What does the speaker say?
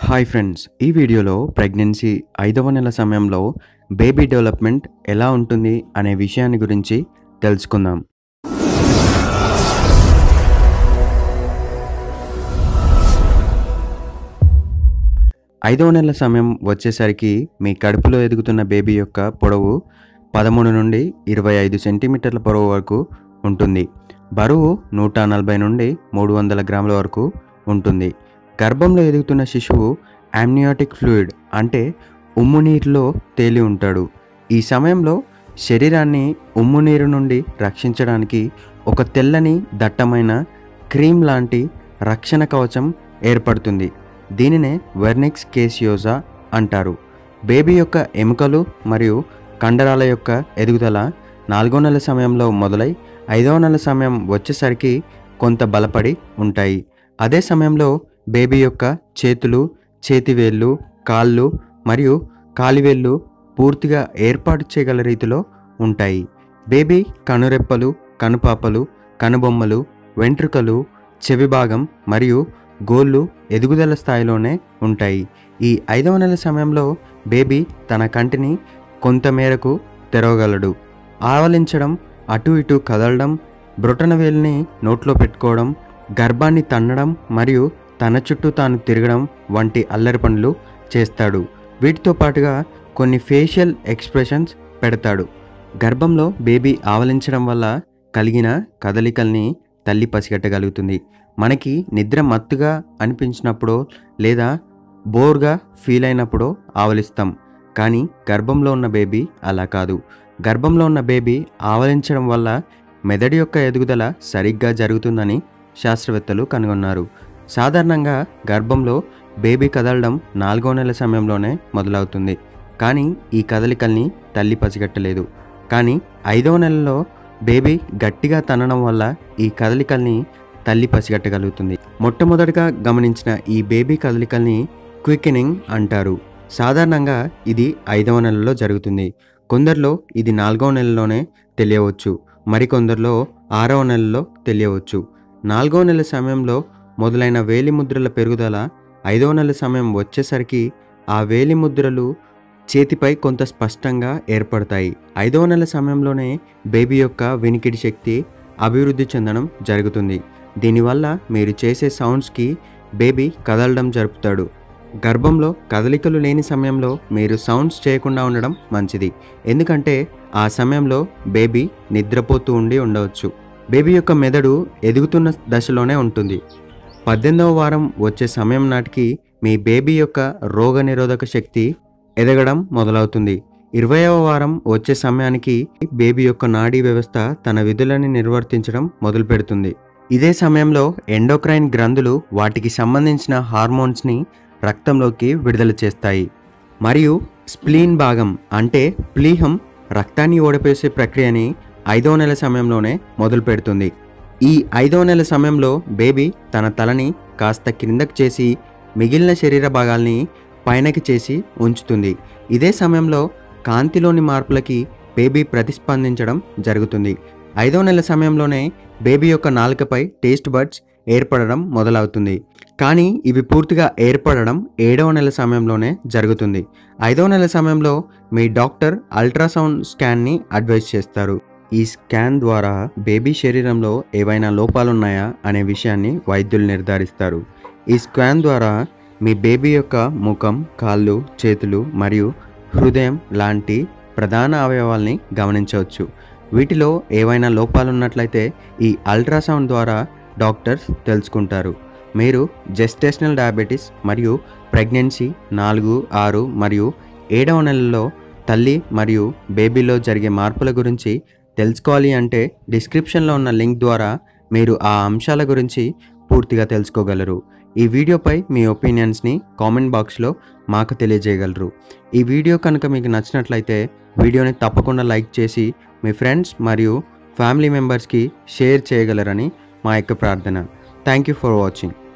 hi friends ఈ వీడియోలో pregnancy ఐదవ నెల సమయంలో బేబీ డెవలప్మెంట్ ఎలా ఉంటుంది అనే విషయాన్ని గురించి తెలుసుకుందాం ఐదవ నెల సమయం వచ్చేసరికి మీ కడుపులో ఎదుగుతున్న బేబీ యొక్క పొడవు పదమూడు నుండి ఇరవై ఐదు సెంటీమీటర్ల పొడవు వరకు ఉంటుంది బరువు నూట నలభై నుండి మూడు వందల గ్రాముల వరకు ఉంటుంది గర్భంలో ఎదుగుతున్న శిశువు యామ్నియాటిక్ ఫ్లూయిడ్ అంటే ఉమ్ము నీరులో తేలి ఉంటాడు ఈ సమయంలో శరీరాన్ని ఉమ్ము నీరు నుండి రక్షించడానికి ఒక తెల్లని దట్టమైన క్రీమ్ లాంటి రక్షణ కవచం ఏర్పడుతుంది దీనినే వెర్నిక్స్ కేసియోజా అంటారు బేబీ యొక్క ఎముకలు మరియు కండరాల యొక్క ఎదుగుదల నాలుగో నెల సమయంలో మొదలై ఐదవ నెల సమయం వచ్చేసరికి కొంత బలపడి ఉంటాయి అదే సమయంలో బేబీ యొక్క చేతులు చేతివేళ్ళు కాళ్ళు మరియు కాలివేళ్ళు పూర్తిగా ఏర్పాటు చేయగల రీతిలో ఉంటాయి బేబీ కనురెప్పలు కనుపాపలు కనుబొమ్మలు వెంట్రుకలు చెవి భాగం మరియు గోళ్ళు ఎదుగుదల స్థాయిలోనే ఉంటాయి ఈ ఐదవ నెల సమయంలో బేబీ తన కంటిని కొంతమేరకు తెరవగలడు ఆవలించడం అటు ఇటు కదలడం బ్రొటనవేలుని నోట్లో పెట్టుకోవడం గర్భాన్ని తన్నడం మరియు తన చుట్టూ తాను తిరగడం వంటి అల్లరి పనులు చేస్తాడు వీటితో పాటుగా కొన్ని ఫేషియల్ ఎక్స్ప్రెషన్స్ పెడతాడు గర్భంలో బేబీ ఆవలించడం వల్ల కలిగిన కదలికల్ని తల్లి పసిగట్టగలుగుతుంది మనకి నిద్ర మత్తుగా అనిపించినప్పుడో లేదా బోర్గా ఫీల్ అయినప్పుడో ఆవలిస్తాం కానీ గర్భంలో ఉన్న బేబీ అలా కాదు గర్భంలో ఉన్న బేబీ ఆవలించడం వల్ల మెదడు యొక్క ఎదుగుదల సరిగ్గా జరుగుతుందని శాస్త్రవేత్తలు కనుగొన్నారు సాధారణంగా గర్భంలో బేబీ కదలడం నాలుగో నెల సమయంలోనే మొదలవుతుంది కానీ ఈ కదలికల్ని తల్లి పసిగట్టలేదు కానీ ఐదవ నెలలో బేబీ గట్టిగా తన్నడం వల్ల ఈ కదలికల్ని తల్లి పసిగట్టగలుగుతుంది మొట్టమొదటిగా గమనించిన ఈ బేబీ కదలికల్ని క్వికెనింగ్ అంటారు సాధారణంగా ఇది ఐదవ నెలలో జరుగుతుంది కొందరిలో ఇది నాలుగవ నెలలోనే తెలియవచ్చు మరికొందరిలో ఆరవ నెలలో తెలియవచ్చు నాలుగవ నెల సమయంలో మొదలైన వేలి ముద్రల పెరుగుదల ఐదవ నెల సమయం వచ్చేసరికి ఆ వేలి ముద్రలు చేతిపై కొంత స్పష్టంగా ఏర్పడతాయి ఐదవ నెల సమయంలోనే బేబీ యొక్క వినికిడి శక్తి అభివృద్ధి చెందడం జరుగుతుంది దీనివల్ల మీరు చేసే సౌండ్స్కి బేబీ కదలడం జరుపుతాడు గర్భంలో కదలికలు లేని సమయంలో మీరు సౌండ్స్ చేయకుండా ఉండడం మంచిది ఎందుకంటే ఆ సమయంలో బేబీ నిద్రపోతూ ఉండి ఉండవచ్చు బేబీ యొక్క మెదడు ఎదుగుతున్న దశలోనే ఉంటుంది పద్దెనిమిదవ వారం వచ్చే సమయం నాటికి మీ బేబీ యొక్క రోగనిరోధక శక్తి ఎదగడం మొదలవుతుంది ఇరవయవ వారం వచ్చే సమయానికి బేబీ యొక్క నాడీ వ్యవస్థ తన విధులని నిర్వర్తించడం మొదలు పెడుతుంది ఇదే సమయంలో ఎండోక్రైన్ గ్రంథులు వాటికి సంబంధించిన హార్మోన్స్ని రక్తంలోకి విడుదల చేస్తాయి మరియు స్ప్లీన్ భాగం అంటే ప్లీహం రక్తాన్ని ఓడిపేసే ప్రక్రియని ఐదవ నెల సమయంలోనే మొదలు పెడుతుంది ఈ ఐదవ నెల సమయంలో బేబీ తన తలని కాస్త క్రిందకు చేసి మిగిలిన శరీర భాగాల్ని పైనకి చేసి ఉంచుతుంది ఇదే సమయంలో కాంతిలోని మార్పులకి బేబీ ప్రతిస్పందించడం జరుగుతుంది ఐదవ నెల సమయంలోనే బేబీ యొక్క నాలుకపై టేస్ట్ బడ్స్ ఏర్పడడం మొదలవుతుంది కానీ ఇవి పూర్తిగా ఏర్పడడం ఏడవ నెల సమయంలోనే జరుగుతుంది ఐదవ నెల సమయంలో మీ డాక్టర్ అల్ట్రాసౌండ్ స్కాన్ని అడ్వైజ్ చేస్తారు ఈ స్కాన్ ద్వారా బేబీ శరీరంలో ఏవైనా లోపాలున్నాయా అనే విషయాన్ని వైద్యులు నిర్ధారిస్తారు ఈ స్కాన్ ద్వారా మీ బేబీ యొక్క ముఖం కాళ్ళు చేతులు మరియు హృదయం లాంటి ప్రధాన అవయవాల్ని గమనించవచ్చు వీటిలో ఏవైనా లోపాలు ఉన్నట్లయితే ఈ అల్ట్రాసౌండ్ ద్వారా డాక్టర్స్ తెలుసుకుంటారు మీరు జెస్టేషనల్ డయాబెటీస్ మరియు ప్రెగ్నెన్సీ నాలుగు ఆరు మరియు ఏడవ నెలలో తల్లి మరియు బేబీలో జరిగే మార్పుల గురించి తెలుసుకోవాలి అంటే డిస్క్రిప్షన్లో ఉన్న లింక్ ద్వారా మీరు ఆ అంశాల గురించి పూర్తిగా తెలుసుకోగలరు ఈ వీడియోపై మీ ఒపీనియన్స్ని కామెంట్ బాక్స్లో మాకు తెలియజేయగలరు ఈ వీడియో కనుక మీకు నచ్చినట్లయితే వీడియోని తప్పకుండా లైక్ చేసి మీ ఫ్రెండ్స్ మరియు ఫ్యామిలీ మెంబర్స్కి షేర్ చేయగలరని మా యొక్క ప్రార్థన థ్యాంక్ యూ ఫర్ వాచింగ్